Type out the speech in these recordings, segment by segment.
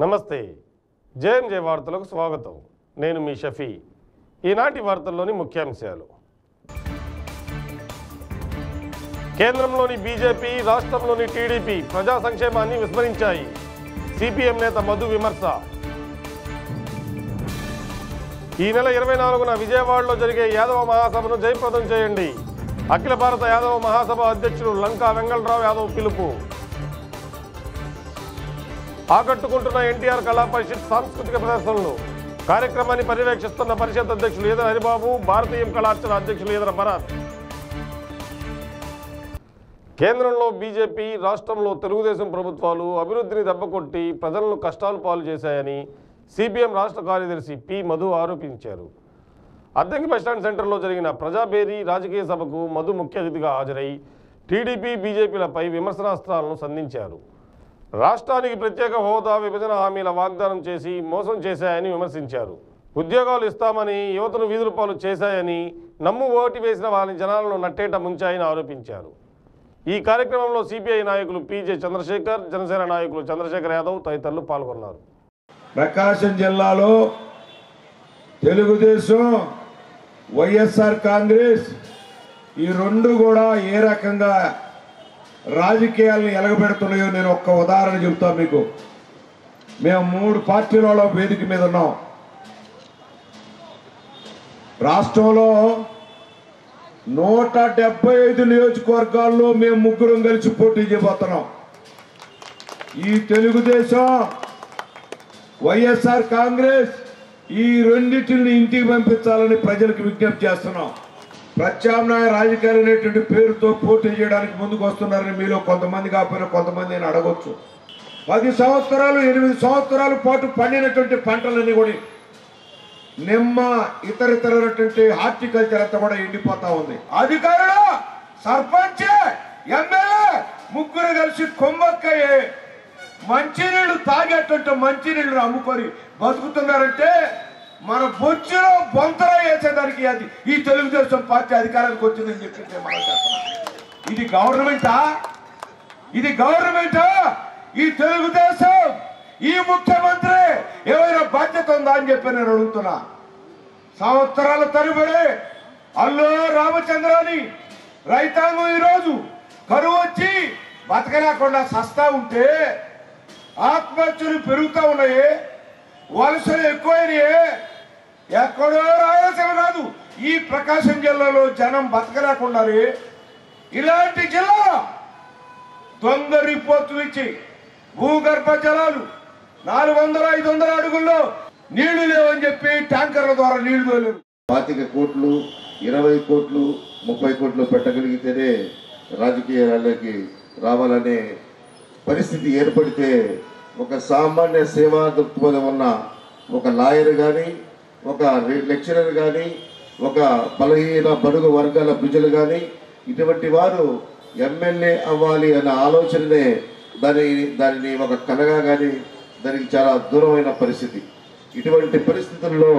నమస్తే జేఎంజే వార్తలకు స్వాగతం నేను మీ షఫీ ఈనాటి వార్తల్లోని ముఖ్యాంశాలు కేంద్రంలోని బీజేపీ రాష్ట్రంలోని టీడీపీ ప్రజా సంక్షేమాన్ని విస్మరించాయి సిపిఎం నేత మధు విమర్శ ఈ నెల ఇరవై నాలుగున విజయవాడలో జరిగే యాదవ మహాసభను జయప్రదం చేయండి అఖిల భారత యాదవ మహాసభ అధ్యక్షుడు లంకా వెంగళరావు యాదవ్ పిలుపు ఆకట్టుకుంటున్న ఎన్టీఆర్ కళా పరిషత్ సాంస్కృతిక ప్రదర్శనలు కార్యక్రమాన్ని పర్యవేక్షిస్తున్న పరిషత్ అధ్యక్షులు ఈదర హరిబాబు భారతీయం కళార్చన అధ్యక్షులు ఈదర భరత్ కేంద్రంలో బీజేపీ రాష్ట్రంలో తెలుగుదేశం ప్రభుత్వాలు అభివృద్ధిని దెబ్బకొట్టి ప్రజలను కష్టాలు పాలు చేశాయని సిపిఎం రాష్ట్ర కార్యదర్శి పి మధు ఆరోపించారు అద్దంకి బస్టాండ్ సెంటర్లో జరిగిన ప్రజాబేరీ రాజకీయ సభకు మధు ముఖ్య అతిథిగా హాజరై టీడీపీ బీజేపీలపై విమర్శనాస్త్రాలను సంధించారు రాష్ట్రానికి ప్రత్యేక హోదా విభజన హామీల వాగ్దానం చేసి మోసం చేశాయని విమర్శించారు ఉద్యోగాలు ఇస్తామని యువతను వీధుల పాలు చేశాయని నమ్ము ఓటు వేసిన వారిని జనాలను నట్టేట ముంచాయని ఆరోపించారు ఈ కార్యక్రమంలో సిపిఐ నాయకులు పీజే చంద్రశేఖర్ జనసేన నాయకులు చంద్రశేఖర్ యాదవ్ తదితరులు పాల్గొన్నారు ప్రకాశం జిల్లాలో తెలుగుదేశం వైఎస్ఆర్ కాంగ్రెస్ ఈ రెండు కూడా ఏ రకంగా రాజకీయాలను ఎలగబెడుతున్నాయో నేను ఒక్క ఉదాహరణ చెబుతా మీకు మేము మూడు పార్టీలలో వేదిక మీద ఉన్నాం రాష్ట్రంలో నూట డెబ్బై ఐదు నియోజకవర్గాల్లో మేము ముగ్గురం కలిసి పోటీ చేయబోతున్నాం ఈ తెలుగుదేశం వైఎస్ఆర్ కాంగ్రెస్ ఈ రెండింటిని ఇంటికి పంపించాలని ప్రజలకు విజ్ఞప్తి చేస్తున్నాం ప్రత్యామ్నాయ రాజకీయాలు అనేటువంటి పేరుతో పోటీ చేయడానికి ముందుకు వస్తున్నారని మీలో కొంతమంది కాకపోయినా కొంతమంది నేను అడగొచ్చు పది సంవత్సరాలు ఎనిమిది సంవత్సరాల పాటు పండినటువంటి పంటలన్నీ కూడా నిమ్మ ఇతర ఇతరటువంటి హార్టికల్చర్ అంతా కూడా ఎండిపోతా ఉంది అధికారులు సర్పంచ్ ఎమ్మెల్యే ముగ్గురు కలిసి కొమ్మక్కయ్యే మంచినీళ్ళు తాగేటువంటి మంచినీళ్ళు అమ్ముకొని బతుకుతున్నారంటే మన బొచ్చులో బొంతలో వేసేదానికి అది ఈ తెలుగుదేశం పార్టీ అధికారానికి వచ్చిందని చెప్పి నేను మనం చేస్తున్నాం ఇది గవర్నమెంటా ఇది గవర్నమెంటా ఈ తెలుగుదేశం ఈ ముఖ్యమంత్రి ఏమైనా బాధ్యత ఉందా అని చెప్పి నేను అడుగుతున్నా సంవత్సరాల తరబడి అల్లో రామచంద్రాని రైతాంగం ఈరోజు కరువు వచ్చి బతకలేకుండా సస్తా ఉంటే ఆత్మహత్యలు పెరుగుతూ ఉన్నాయి వలసలు ఎక్కువైనాయి ఎక్కడో రాయలసీమ కాదు ఈ ప్రకాశం జిల్లాలో జనం బతకలేకుండా ఇలాంటి జిల్లా దొంగ రిపోర్టులు ఇచ్చి భూగర్భ జలాలు నాలుగు వందల ఐదు వందల అడుగుల్లో నీళ్లు లేవని చెప్పి ట్యాంకర్ల ద్వారా నీళ్లు తోలేరు పాతిక కోట్లు ఇరవై కోట్లు ముప్పై కోట్లు పెట్టగలిగితేనే రాజకీయాలకి రావాలనే పరిస్థితి ఏర్పడితే ఒక సామాన్య సేవా దృక్పథం ఉన్న ఒక లాయర్ కానీ ఒక లెక్చరర్ కానీ ఒక బలహీన బడుగు వర్గాల ప్రజలు కానీ ఇటువంటి వారు ఎమ్మెల్యే అవ్వాలి అనే ఆలోచననే దాని దానిని ఒక కలగా కానీ దానికి చాలా దూరమైన పరిస్థితి ఇటువంటి పరిస్థితుల్లో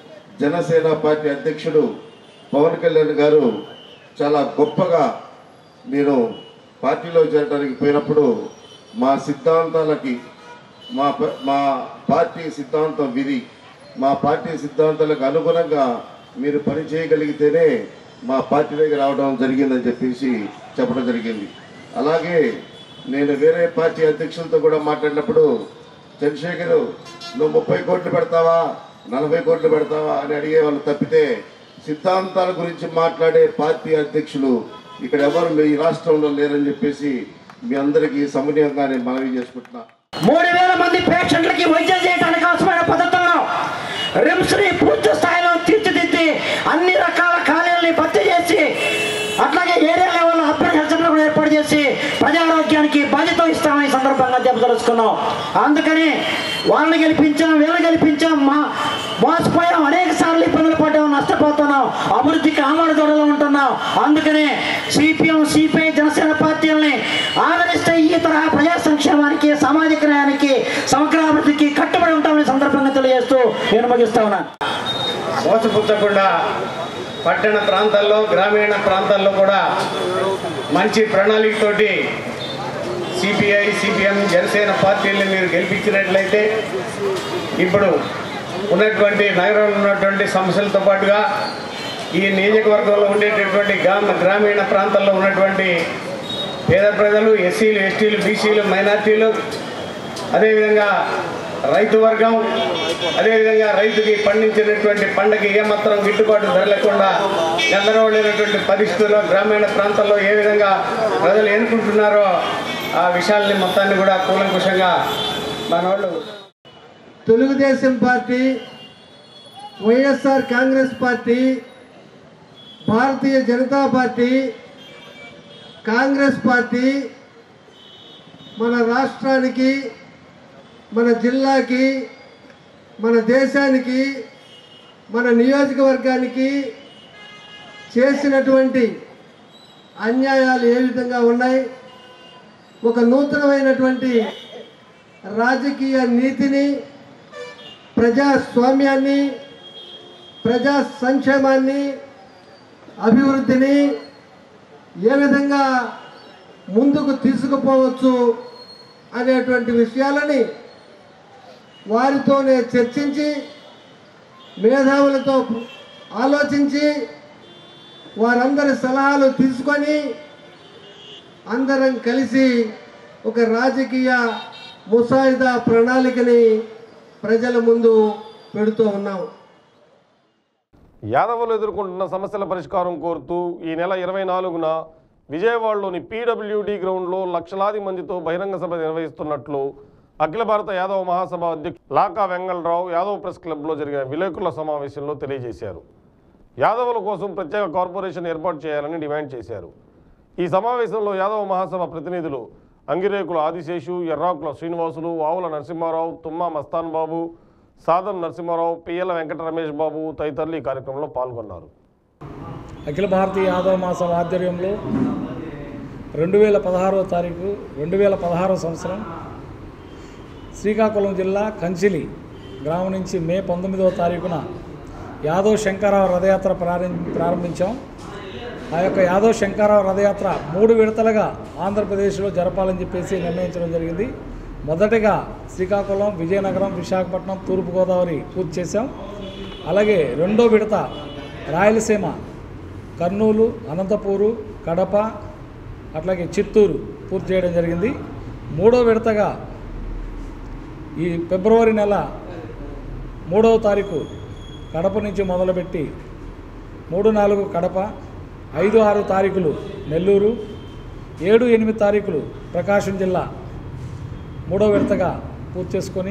జనసేన పార్టీ అధ్యక్షుడు పవన్ కళ్యాణ్ గారు చాలా గొప్పగా నేను పార్టీలో చేరడానికి పోయినప్పుడు మా సిద్ధాంతాలకి మా ప- మా పార్టీ సిద్ధాంతం విధి మా పార్టీ సిద్ధాంతాలకు అనుగుణంగా మీరు పని చేయగలిగితేనే మా పార్టీ దగ్గర రావడం జరిగిందని చెప్పేసి చెప్పడం జరిగింది అలాగే నేను వేరే పార్టీ అధ్యక్షులతో కూడా మాట్లాడినప్పుడు చంద్రశేఖర్ నువ్వు ముప్పై కోట్లు పెడతావా నలభై కోట్లు పెడతావా అని అడిగే వాళ్ళు తప్పితే సిద్ధాంతాల గురించి మాట్లాడే పార్టీ అధ్యక్షులు ఇక్కడ ఎవరు ఈ రాష్ట్రంలో లేరని చెప్పేసి మీ అందరికీ సమన్వయంగా నేను మనవి చేసుకుంటున్నా మూడు వేల మంది పేషెంట్లకి వైద్యం చేయడానికి అవసరమైన పద్ధతుల్లో రిమ్స్ ని పూర్తి స్థాయిలో తీర్చిదిద్ది అన్ని రకాల ఖాళీలని భర్తీ చేసి అట్లాగే ఏరియా లెవెల్ అర్బన్ సెంటర్ కూడా ఏర్పాటు చేసి ప్రజారోగ్యానికి బాధ్యత ఇస్తామని ఈ సందర్భంగా తెలుసుకున్నాం అందుకని వాళ్ళని గెలిపించాం వీళ్ళని గెలిపించాం మా మోసపోయాం అనేక సార్లు ఇబ్బందులు పడ్డాం నష్టపోతున్నాం అభివృద్ధికి ఆమడ దొరలో ఉంటున్నాం అందుకనే సిపిఎం సిపిఐ జనసేన పార్టీలని ఆదరిస్తే ఈ తరహా ప్రజా సంక్షేమానికి సామాజిక న్యాయానికి సమగ్రాభివృద్ధికి కట్టుబడి ఉంటామని సందర్భంగా తెలియజేస్తూ నేను ముగిస్తా ఉన్నాను మోసపుచ్చకుండా పట్టణ ప్రాంతాల్లో గ్రామీణ ప్రాంతాల్లో కూడా మంచి ప్రణాళికతోటి సిపిఐ సిపిఎం జనసేన పార్టీల్ని మీరు గెలిపించినట్లయితే ఇప్పుడు ఉన్నటువంటి నగరంలో ఉన్నటువంటి సమస్యలతో పాటుగా ఈ నియోజకవర్గంలో ఉండేటటువంటి గ్రామ గ్రామీణ ప్రాంతాల్లో ఉన్నటువంటి పేద ప్రజలు ఎస్సీలు ఎస్టీలు బీసీలు మైనార్టీలు అదేవిధంగా రైతు వర్గం అదేవిధంగా రైతుకి పండించినటువంటి పంటకి ఏమాత్రం గిట్టుబాటు ధర లేకుండా గందరగోళమైనటువంటి పరిస్థితుల్లో గ్రామీణ ప్రాంతాల్లో ఏ విధంగా ప్రజలు ఎన్నుకుంటున్నారో ఆ విషయాల్ని మొత్తాన్ని కూడా కూలంకుషంగా మన వాళ్ళు Telugu Desam party YSR Congress party Bharatiya Janata party Congress party మన రాష్ట్రానికి మన జిల్లాకి మన దేశానికి మన నియోజకవర్గానికి చేసినటువంటి అన్యాయాలు ఏ విధంగా ఉన్నాయి ఒక నూతనమైనటువంటి రాజకీయ నీతిని ప్రజాస్వామ్యాన్ని ప్రజా సంక్షేమాన్ని అభివృద్ధిని ఏ విధంగా ముందుకు తీసుకుపోవచ్చు అనేటువంటి విషయాలని వారితోనే చర్చించి మేధావులతో ఆలోచించి వారందరి సలహాలు తీసుకొని అందరం కలిసి ఒక రాజకీయ ముసాయిదా ప్రణాళికని ప్రజల ముందు పెడుతూ ఉన్నాం యాదవులు ఎదుర్కొంటున్న సమస్యల పరిష్కారం కోరుతూ ఈ నెల ఇరవై నాలుగున విజయవాడలోని పీడబ్ల్యూడి గ్రౌండ్లో లక్షలాది మందితో బహిరంగ సభ నిర్వహిస్తున్నట్లు అఖిల భారత యాదవ మహాసభ అధ్యక్షుడు లాకా వెంగళరావు యాదవ్ ప్రెస్ క్లబ్లో జరిగిన విలేకరుల సమావేశంలో తెలియజేశారు యాదవుల కోసం ప్రత్యేక కార్పొరేషన్ ఏర్పాటు చేయాలని డిమాండ్ చేశారు ఈ సమావేశంలో యాదవ మహాసభ ప్రతినిధులు అంగిరేకుల ఆదిశేషు ఎర్రాకుల శ్రీనివాసులు ఆవుల నరసింహారావు తుమ్మా మస్తాన్ బాబు సాదం నరసింహారావు పియ్యల వెంకట రమేష్ బాబు తదితరులు ఈ కార్యక్రమంలో పాల్గొన్నారు అఖిల భారతీయ యాదవ మాసం ఆధ్వర్యంలో రెండు వేల పదహారవ తారీఖు రెండు వేల పదహారవ సంవత్సరం శ్రీకాకుళం జిల్లా కంచిలి గ్రామం నుంచి మే పంతొమ్మిదవ తారీఖున యాదవ్ శంకరరావు రథయాత్ర ప్రారంభ ప్రారంభించాం ఆ యొక్క యాదవ్ శంకరరావు రథయాత్ర మూడు విడతలుగా ఆంధ్రప్రదేశ్లో జరపాలని చెప్పేసి నిర్ణయించడం జరిగింది మొదటగా శ్రీకాకుళం విజయనగరం విశాఖపట్నం తూర్పుగోదావరి పూర్తి చేశాం అలాగే రెండో విడత రాయలసీమ కర్నూలు అనంతపూరు కడప అట్లాగే చిత్తూరు పూర్తి చేయడం జరిగింది మూడో విడతగా ఈ ఫిబ్రవరి నెల మూడవ తారీఖు కడప నుంచి మొదలుపెట్టి మూడు నాలుగు కడప ఐదు ఆరు తారీఖులు నెల్లూరు ఏడు ఎనిమిది తారీఖులు ప్రకాశం జిల్లా మూడో విడతగా పూర్తి చేసుకొని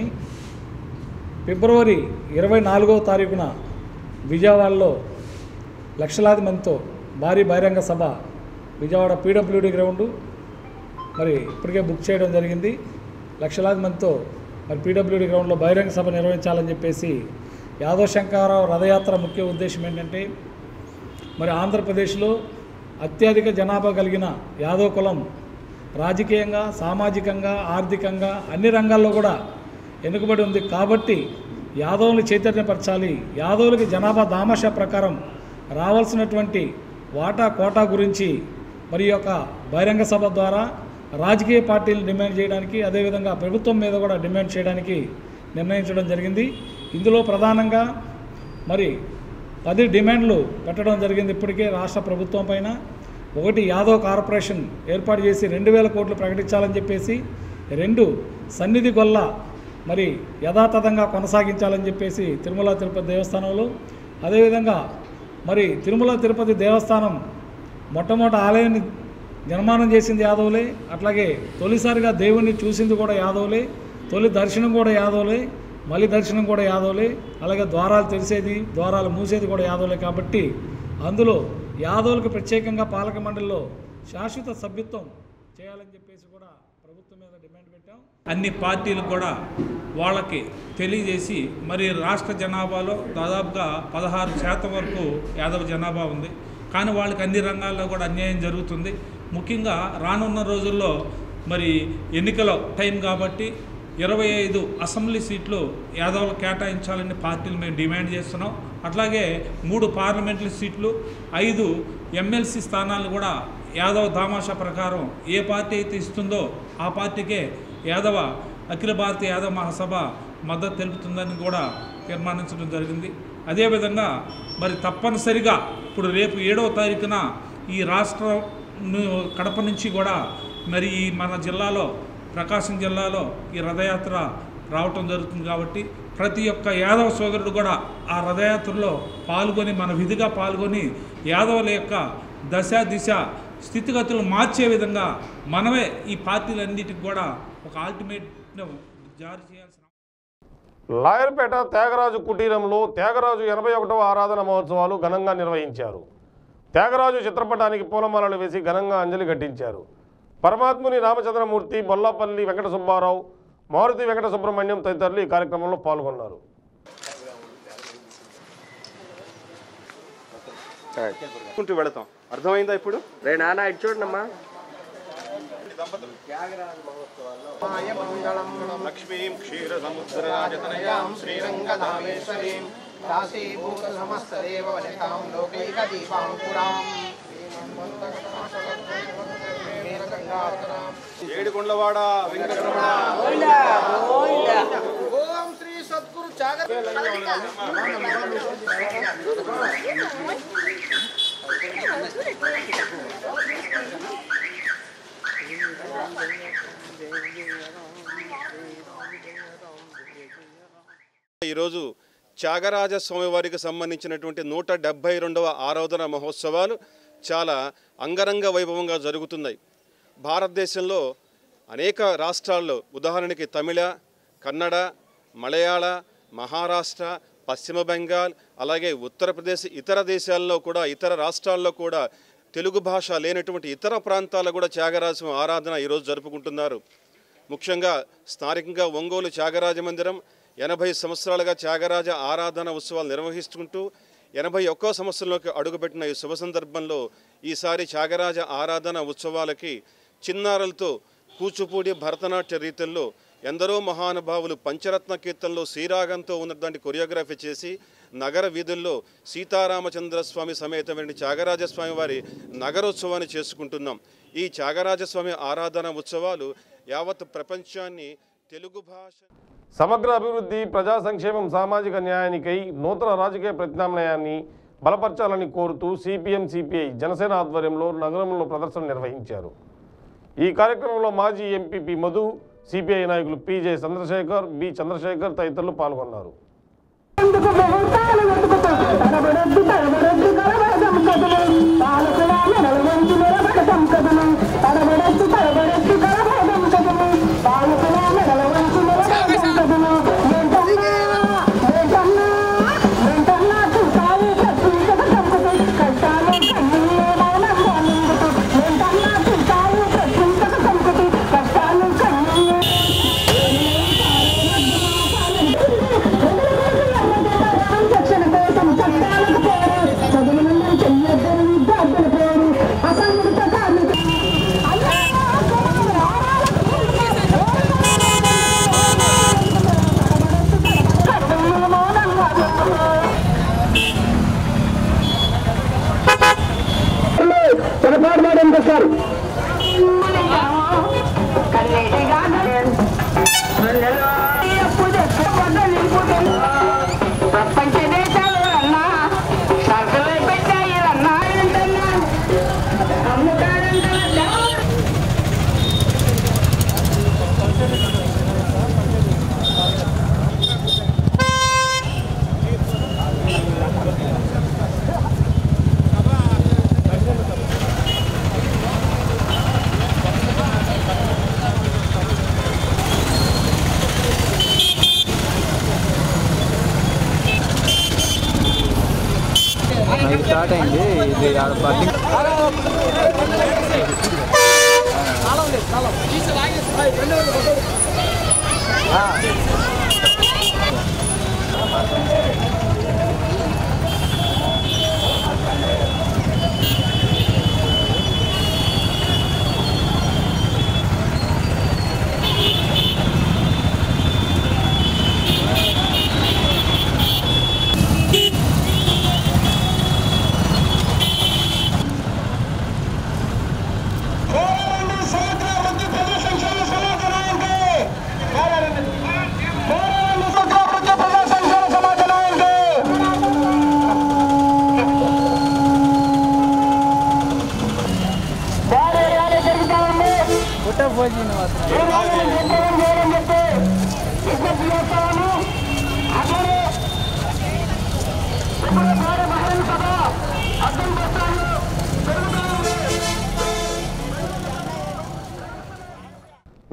ఫిబ్రవరి ఇరవై నాలుగవ తారీఖున విజయవాడలో లక్షలాది మందితో భారీ బహిరంగ సభ విజయవాడ పీడబ్ల్యూడి గ్రౌండు మరి ఇప్పటికే బుక్ చేయడం జరిగింది లక్షలాది మందితో మరి పీడబ్ల్యూడి గ్రౌండ్లో బహిరంగ సభ నిర్వహించాలని చెప్పేసి యాదవ్ శంకరరావు రథయాత్ర ముఖ్య ఉద్దేశం ఏంటంటే మరి ఆంధ్రప్రదేశ్లో అత్యధిక జనాభా కలిగిన యాదవ్ కులం రాజకీయంగా సామాజికంగా ఆర్థికంగా అన్ని రంగాల్లో కూడా వెనుకబడి ఉంది కాబట్టి యాదవుల్ని చైతన్యపరచాలి యాదవులకి జనాభా దామశ ప్రకారం రావాల్సినటువంటి వాటా కోటా గురించి మరి ఈ యొక్క బహిరంగ సభ ద్వారా రాజకీయ పార్టీలు డిమాండ్ చేయడానికి అదేవిధంగా ప్రభుత్వం మీద కూడా డిమాండ్ చేయడానికి నిర్ణయించడం జరిగింది ఇందులో ప్రధానంగా మరి పది డిమాండ్లు పెట్టడం జరిగింది ఇప్పటికే రాష్ట్ర ప్రభుత్వం పైన ఒకటి యాదవ్ కార్పొరేషన్ ఏర్పాటు చేసి రెండు వేల కోట్లు ప్రకటించాలని చెప్పేసి రెండు సన్నిధి గొల్ల మరి యథాతథంగా కొనసాగించాలని చెప్పేసి తిరుమల తిరుపతి దేవస్థానంలో అదేవిధంగా మరి తిరుమల తిరుపతి దేవస్థానం మొట్టమొదటి ఆలయాన్ని నిర్మాణం చేసింది యాదవులే అట్లాగే తొలిసారిగా దేవుణ్ణి చూసింది కూడా యాదవులే తొలి దర్శనం కూడా యాదవులే మళ్ళీ దర్శనం కూడా యాదవులే అలాగే ద్వారాలు తెరిసేది ద్వారాలు మూసేది కూడా యాదవులే కాబట్టి అందులో యాదవులకు ప్రత్యేకంగా పాలక మండలిలో శాశ్వత సభ్యత్వం చేయాలని చెప్పేసి కూడా ప్రభుత్వం మీద డిమాండ్ పెట్టాం అన్ని పార్టీలు కూడా వాళ్ళకి తెలియజేసి మరి రాష్ట్ర జనాభాలో దాదాపుగా పదహారు శాతం వరకు యాదవ జనాభా ఉంది కానీ వాళ్ళకి అన్ని రంగాల్లో కూడా అన్యాయం జరుగుతుంది ముఖ్యంగా రానున్న రోజుల్లో మరి ఎన్నికల టైం కాబట్టి ఇరవై ఐదు అసెంబ్లీ సీట్లు యాదవులు కేటాయించాలని పార్టీలు మేము డిమాండ్ చేస్తున్నాం అట్లాగే మూడు పార్లమెంటరీ సీట్లు ఐదు ఎమ్మెల్సీ స్థానాలు కూడా యాదవ దామాషా ప్రకారం ఏ పార్టీ అయితే ఇస్తుందో ఆ పార్టీకే యాదవ అఖిల భారతీయ యాదవ మహాసభ మద్దతు తెలుపుతుందని కూడా తీర్మానించడం జరిగింది అదేవిధంగా మరి తప్పనిసరిగా ఇప్పుడు రేపు ఏడవ తారీఖున ఈ రాష్ట్రం ను- కడప నుంచి కూడా మరి ఈ మన జిల్లాలో ప్రకాశం జిల్లాలో ఈ రథయాత్ర రావటం జరుగుతుంది కాబట్టి ప్రతి ఒక్క యాదవ సోదరుడు కూడా ఆ రథయాత్రలో పాల్గొని మన విధిగా పాల్గొని యాదవుల యొక్క దశ దిశ స్థితిగతులు మార్చే విధంగా మనమే ఈ పార్టీలన్నిటికి కూడా ఒక ఆల్టిమేట్ జారీ చేయాల్సిన లాయర్పేట త్యాగరాజు కుటీరంలో త్యాగరాజు ఎనభై ఒకటవ ఆరాధన మహోత్సవాలు ఘనంగా నిర్వహించారు త్యాగరాజు చిత్రపటానికి పూలమాలలు వేసి ఘనంగా అంజలి ఘటించారు పరమాత్ముని రామచంద్రమూర్తి బొల్లాపల్లి వెంకట సుబ్బారావు మారుతి వెంకట సుబ్రహ్మణ్యం తదితరులు ఈ కార్యక్రమంలో పాల్గొన్నారు కుంటూ వెళతాం అర్థమైందా ఇప్పుడు రే నాన్న ఇటు చూడమ్మా లక్ష్మీం క్షీర సముద్రరాజతనయాం శ్రీరంగధామేశ్వరీం ఏడుకొండలవాడ వెంకటరమణ ఓం శ్రీ సద్గురు జాగ్రత్త ఈరోజు త్యాగరాజ స్వామివారికి సంబంధించినటువంటి నూట డెబ్భై రెండవ ఆరాధన మహోత్సవాలు చాలా అంగరంగ వైభవంగా జరుగుతున్నాయి భారతదేశంలో అనేక రాష్ట్రాల్లో ఉదాహరణకి తమిళ కన్నడ మలయాళ మహారాష్ట్ర పశ్చిమ బెంగాల్ అలాగే ఉత్తరప్రదేశ్ ఇతర దేశాల్లో కూడా ఇతర రాష్ట్రాల్లో కూడా తెలుగు భాష లేనటువంటి ఇతర ప్రాంతాల్లో కూడా త్యాగరాజ స్వామి ఆరాధన ఈరోజు జరుపుకుంటున్నారు ముఖ్యంగా స్థానికంగా ఒంగోలు త్యాగరాజ మందిరం ఎనభై సంవత్సరాలుగా త్యాగరాజ ఆరాధన ఉత్సవాలు నిర్వహిస్తుంటూ ఎనభై ఒక్కో సంవత్సరంలోకి అడుగుపెట్టిన ఈ శుభ సందర్భంలో ఈసారి త్యాగరాజ ఆరాధన ఉత్సవాలకి చిన్నారులతో కూచిపూడి భరతనాట్య రీతుల్లో ఎందరో మహానుభావులు పంచరత్న కీర్తనలో శ్రీరాగంతో ఉన్నటువంటి కొరియోగ్రఫీ చేసి నగర వీధుల్లో సీతారామచంద్ర స్వామి సమేతమైన త్యాగరాజస్వామి వారి నగరోత్సవాన్ని చేసుకుంటున్నాం ఈ త్యాగరాజస్వామి ఆరాధన ఉత్సవాలు యావత్ ప్రపంచాన్ని తెలుగు భాష సమగ్ర అభివృద్ధి ప్రజా సంక్షేమం సామాజిక న్యాయానికై నూతన రాజకీయ ప్రత్యామ్నాయాన్ని బలపరచాలని కోరుతూ సిపిఎం సిపిఐ జనసేన ఆధ్వర్యంలో నగరంలో ప్రదర్శన నిర్వహించారు ఈ కార్యక్రమంలో మాజీ ఎంపీపీ మధు సిపిఐ నాయకులు పిజే చంద్రశేఖర్ బి చంద్రశేఖర్ తదితరులు పాల్గొన్నారు ప్రపంచ దేశాలు అన్నా సరుకులు పెట్టాయి అన్నా ఏంటన్నా అమ్ముతారంటే స్టార్ట్ అయింది ఇది ఆడ పబ్లిక్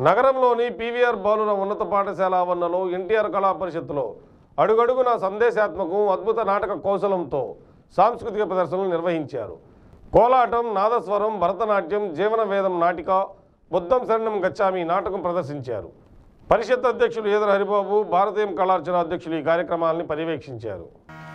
నగరంలోని పీవీఆర్ బాలుర ఉన్నత పాఠశాల ఆవరణలో ఎన్టీఆర్ కళా పరిషత్తులో అడుగడుగున సందేశాత్మకం అద్భుత నాటక కౌశలంతో సాంస్కృతిక ప్రదర్శనలు నిర్వహించారు కోలాటం నాదస్వరం భరతనాట్యం జీవన వేదం నాటిక బుద్ధం శరణం గచ్చామి నాటకం ప్రదర్శించారు పరిషత్ అధ్యక్షులు ఈదర హరిబాబు భారతీయం కళార్చన అధ్యక్షులు ఈ కార్యక్రమాన్ని పర్యవేక్షించారు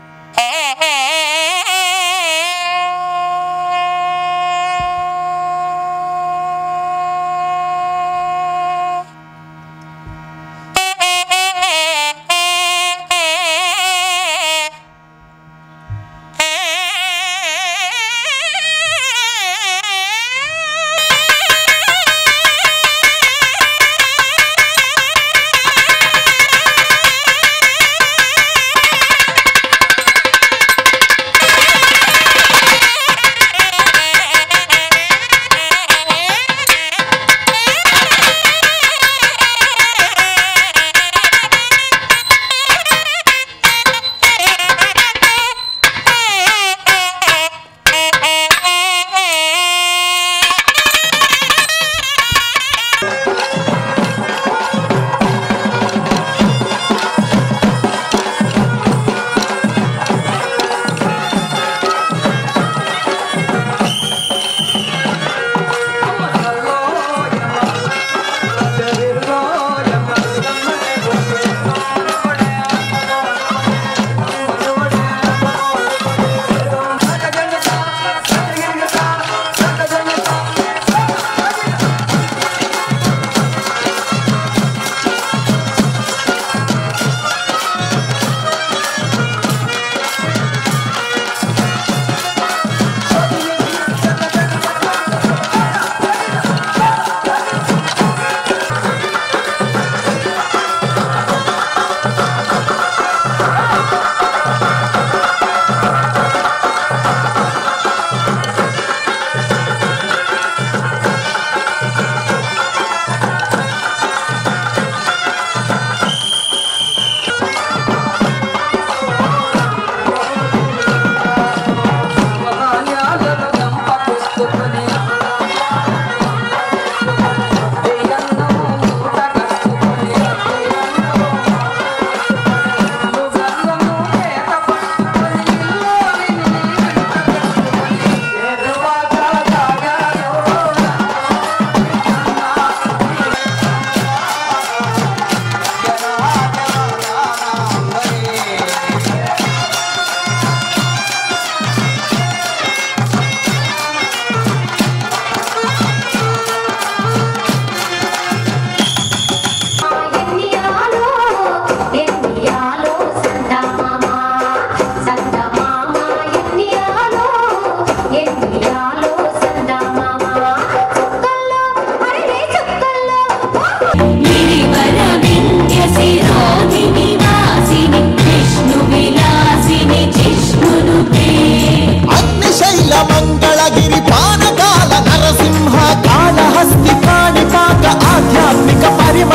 అగ్నిశైల మంగళగిరి పానకాల నరసింహ కాళహస్తి కాణిపాక ఆధ్యాత్మిక పరిమ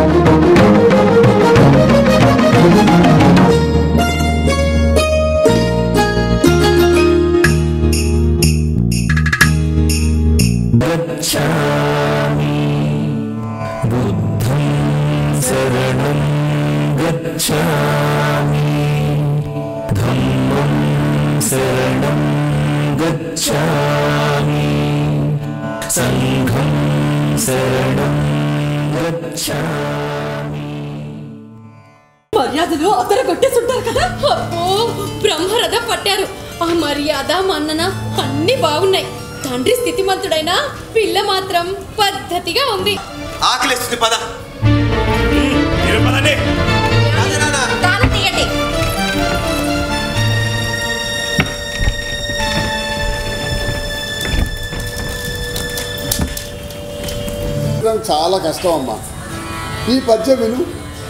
गच्छामि बुद्धं शरणं गच्छामि धम्मं शरणं गच्छामि सङ्घं शरणं गच्छामि మర్యాదలు అతను కొట్టేస్తుంటారు కదా అబ్బో బ్రహ్మరథ పట్టారు ఆ మర్యాద మన్నన అన్ని బాగున్నాయి తండ్రి స్థితిమంతుడైనా పిల్ల మాత్రం పద్ధతిగా ఉంది ఆకలిస్తుంది పద తాళం తీయండి చాలా కష్టం అమ్మా ఈ పద్యం విను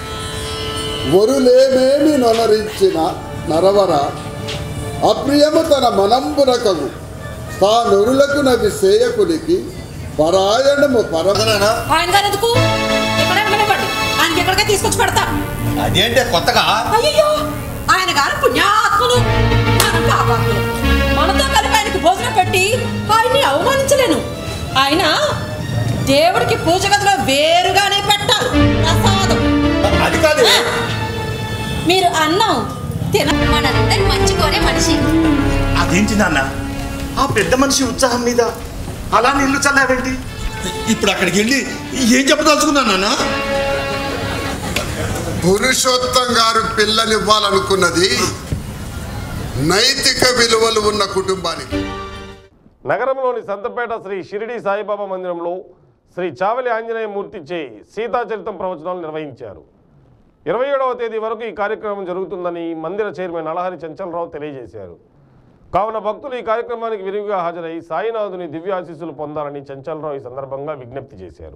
వరులేమేమి నొనరించిన నరవర అప్రియము తన మనంబునకగు తానొరులకు నవి సేయకునికి పరాయణము పరమన ఆయన గారు ఎందుకు ఇక్కడే ఉండనివ్వండి ఆయనకి ఎక్కడికే తీసుకొచ్చి పెడతా అదేంటే కొత్తగా అయ్యో ఆయన గారు పుణ్యాత్ములు మనం పాపాత్ములు మనతో కలిపి ఆయనకి భోజనం పెట్టి ఆయన్ని అవమానించలేను ఆయన దేవుడికి పూజ గదిలో వేరుగానే పెట్టాలి ప్రసాదం అది కాదు మీరు అన్నం తిన మనందరి మంచి కోరే మనిషి అదేంటి నాన్న ఆ పెద్ద మనిషి ఉత్సాహం మీద అలా నీళ్లు చల్లావేంటి ఇప్పుడు అక్కడికి వెళ్ళి ఏం చెప్పదలుచుకున్నా నాన్న పురుషోత్తం గారు పిల్లనివ్వాలనుకున్నది నైతిక విలువలు ఉన్న కుటుంబానికి నగరంలోని సంతపేట శ్రీ షిరిడి సాయిబాబా మందిరంలో శ్రీ చావలి ఆంజనేయ మూర్తిచే సీతాచరితం ప్రవచనాలు నిర్వహించారు ఇరవై ఏడవ తేదీ వరకు ఈ కార్యక్రమం జరుగుతుందని మందిర చైర్మన్ అలహరి చంచలరావు తెలియజేశారు కావున భక్తులు ఈ కార్యక్రమానికి విరివిగా హాజరై సాయినాథుని దివ్యాశీస్సులు పొందాలని చంచలరావు ఈ సందర్భంగా విజ్ఞప్తి చేశారు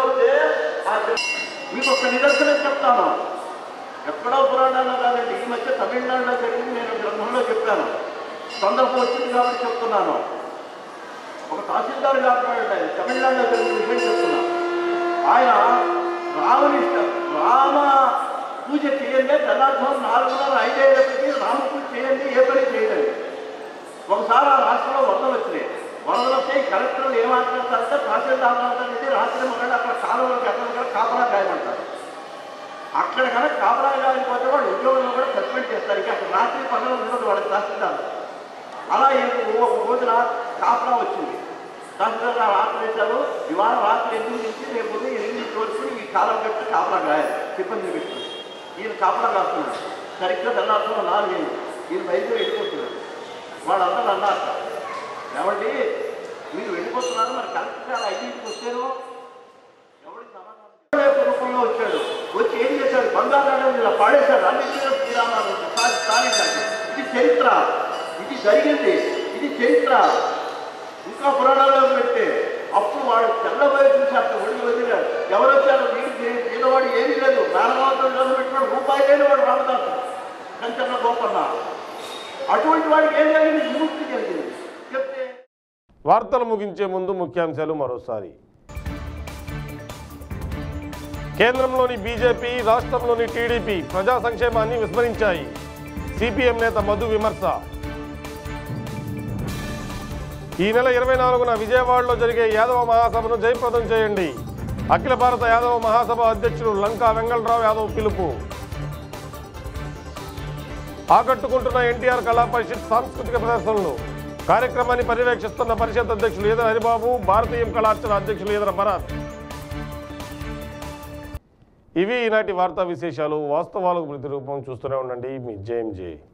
మీకు ఒక నిదర్శనం చెప్తాను ఎక్కడో పురాణాల్లో కాదండి ఈ మధ్య తమిళనాడులో జరిగింది నేను గ్రంథంలో చెప్పాను సందర్భం వచ్చింది కాబట్టి చెప్తున్నాను ఒక తహసీల్దార్ గారు ఆయన తమిళనాడులో జరిగిన విషయం చెప్తున్నా ఆయన రాముని రామ పూజ చేయండి తెల్లార్థం నాలుగున్నర ఐదైదప్పటికి రామ పూజ చేయండి ఏ పని చేయలేదు ఒకసారి ఆ రాష్ట్రంలో వరదలు వచ్చినాయి వరదలు వస్తే కలెక్టర్లు ఏం మాట్లాడతారంటే తహసీల్దార్ మాట్లాడితే రాత్రి మొదలు అక్కడ కాలువలకు ఎక్కడ కాపలా గాయమంటారు అక్కడ కనుక కాపలా గాయకపోతే వాళ్ళు ఉద్యోగంలో కూడా సస్పెండ్ చేస్తారు ఇక అక్కడ రాత్రి పనులు ఉండదు వాళ్ళకి తహసీల్దార్ అలా ఈ ఒక రోజున కాపలా వచ్చింది తహసీల్దార్ గారు రాత్రి వేశారు ఇవాళ రాత్రి ఎనిమిది నుంచి రేపు ఉదయం ఎనిమిది వరకు ఈ కాలం పెట్టి కాపలా గాయాలి సిబ్బంది పెట్టి ఈయన కాపలా కాస్తున్నాడు సరిగ్గా తెల్లారుతున్న నాలుగైదు ఈయన బయలుదేరి వెళ్ళిపోతున్నాడు వాళ్ళందరూ అన్నారు ఏమండి మీరు వెళ్ళిపోతున్నారు మరి కలెక్టర్ గారు ఐదింటికి వచ్చారు ఎవరికి సమాధానం రేపు రూపంలో వచ్చాడు వచ్చి ఏం చేశాడు బంగారు ఇలా పాడేశాడు అన్నింటిలో శ్రీరామాలు సాధించాడు ఇది చరిత్ర ఇది జరిగింది ఇది చరిత్ర ఇంకా పురాణాల్లో పెడితే అప్పుడు వాడు తెల్లబోయి చూసి అక్కడ ఒడిగి వదిలాడు ఎవరు వచ్చారు వీడికి పేదవాడు ఏమీ లేదు మేనమాతం పెట్టినాడు రూపాయి లేని వాడు రామదాసు కంచర్ల గోపన్న అటువంటి వాడికి ఏం జరిగింది విముక్తి జరిగింది చెప్తే వార్తలు ముగించే ముందు ముఖ్యాంశాలు మరోసారి కేంద్రంలోని బీజేపీ రాష్ట్రంలోని టీడీపీ ప్రజా సంక్షేమాన్ని విస్మరించాయి సిపిఎం నేత మధు విమర్శ ఈ నెల ఇరవై నాలుగున విజయవాడలో జరిగే యాదవ మహాసభను జయప్రదం చేయండి అఖిల భారత యాదవ మహాసభ అధ్యక్షుడు లంకా వెంగళరావు యాదవ్ పిలుపు ఆకట్టుకుంటున్న ఎన్టీఆర్ కళా పరిషత్ సాంస్కృతిక ప్రదర్శనలు కార్యక్రమాన్ని పర్యవేక్షిస్తున్న పరిషత్ అధ్యక్షులు ఈదర హరిబాబు భారతీయం కళార్చన అధ్యక్షులు ఈదర భరత్ ఇవి ఈనాటి వార్తా విశేషాలు వాస్తవాలకు ప్రతిరూపం చూస్తూనే ఉండండి మీ జేఎంజే